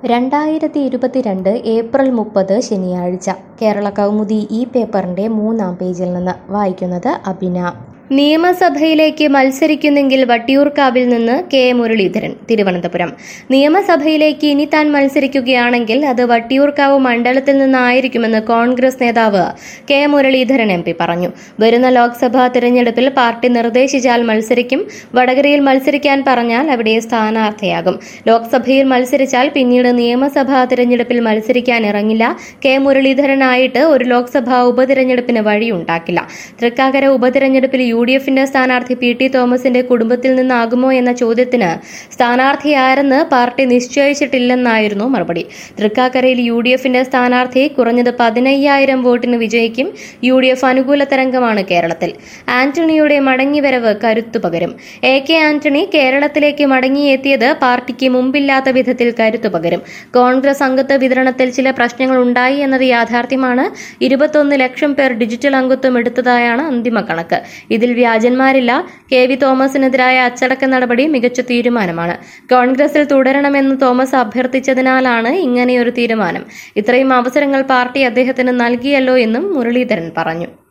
രണ്ടായിരത്തി ഇരുപത്തിരണ്ട് ഏപ്രിൽ മുപ്പത് ശനിയാഴ്ച കേരള കൗമുദി ഈ പേപ്പറിന്റെ മൂന്നാം പേജിൽ നിന്ന് വായിക്കുന്നത് അബിന നിയമസഭയിലേക്ക് മത്സരിക്കുന്നെങ്കിൽ വട്ടിയൂർക്കാവിൽ നിന്ന് കെ മുരളീധരൻ തിരുവനന്തപുരം നിയമസഭയിലേക്ക് ഇനി താൻ മത്സരിക്കുകയാണെങ്കിൽ അത് വട്ടിയൂർക്കാവ് മണ്ഡലത്തിൽ നിന്നായിരിക്കുമെന്ന് കോൺഗ്രസ് നേതാവ് കെ മുരളീധരൻ എം പി പറഞ്ഞു വരുന്ന ലോക്സഭാ തിരഞ്ഞെടുപ്പിൽ പാർട്ടി നിർദ്ദേശിച്ചാൽ മത്സരിക്കും വടകരയിൽ മത്സരിക്കാൻ പറഞ്ഞാൽ അവിടെ സ്ഥാനാർത്ഥിയാകും ലോക്സഭയിൽ മത്സരിച്ചാൽ പിന്നീട് നിയമസഭാ തിരഞ്ഞെടുപ്പിൽ മത്സരിക്കാൻ ഇറങ്ങില്ല കെ മുരളീധരനായിട്ട് ഒരു ലോക്സഭാ ഉപതിരഞ്ഞെടുപ്പിന് വഴിയുണ്ടാക്കില്ല തൃക്കാക്കര ഉപതിരഞ്ഞെടുപ്പിൽ യു ഡി എഫിന്റെ സ്ഥാനാർത്ഥി പി ടി തോമസിന്റെ കുടുംബത്തിൽ നിന്നാകുമോ എന്ന ചോദ്യത്തിന് സ്ഥാനാർത്ഥി ആരെന്ന് പാർട്ടി നിശ്ചയിച്ചിട്ടില്ലെന്നായിരുന്നു മറുപടി തൃക്കാക്കരയിൽ യു ഡി എഫിന്റെ സ്ഥാനാർത്ഥി കുറഞ്ഞത് പതിനയ്യായിരം വോട്ടിന് വിജയിക്കും യു ഡി എഫ് അനുകൂല തരംഗമാണ് കേരളത്തിൽ ആന്റണിയുടെ മടങ്ങിവരവ് കരുത്തു പകരും എ കെ ആന്റണി കേരളത്തിലേക്ക് മടങ്ങിയെത്തിയത് പാർട്ടിക്ക് മുമ്പില്ലാത്ത വിധത്തിൽ കരുത്തു പകരും കോൺഗ്രസ് അംഗത്വ വിതരണത്തിൽ ചില പ്രശ്നങ്ങൾ ഉണ്ടായി എന്നത് യാഥാർത്ഥ്യമാണ് ഇരുപത്തൊന്ന് ലക്ഷം പേർ ഡിജിറ്റൽ അംഗത്വം എടുത്തതായാണ് അന്തിമ കണക്ക് ഇതിൽ വ്യാജന്മാരില്ല കെ വി തോമസിനെതിരായ അച്ചടക്ക നടപടി മികച്ച തീരുമാനമാണ് കോൺഗ്രസിൽ തുടരണമെന്ന് തോമസ് അഭ്യർത്ഥിച്ചതിനാലാണ് ഇങ്ങനെയൊരു തീരുമാനം ഇത്രയും അവസരങ്ങൾ പാർട്ടി അദ്ദേഹത്തിന് നൽകിയല്ലോ എന്നും മുരളീധരൻ പറഞ്ഞു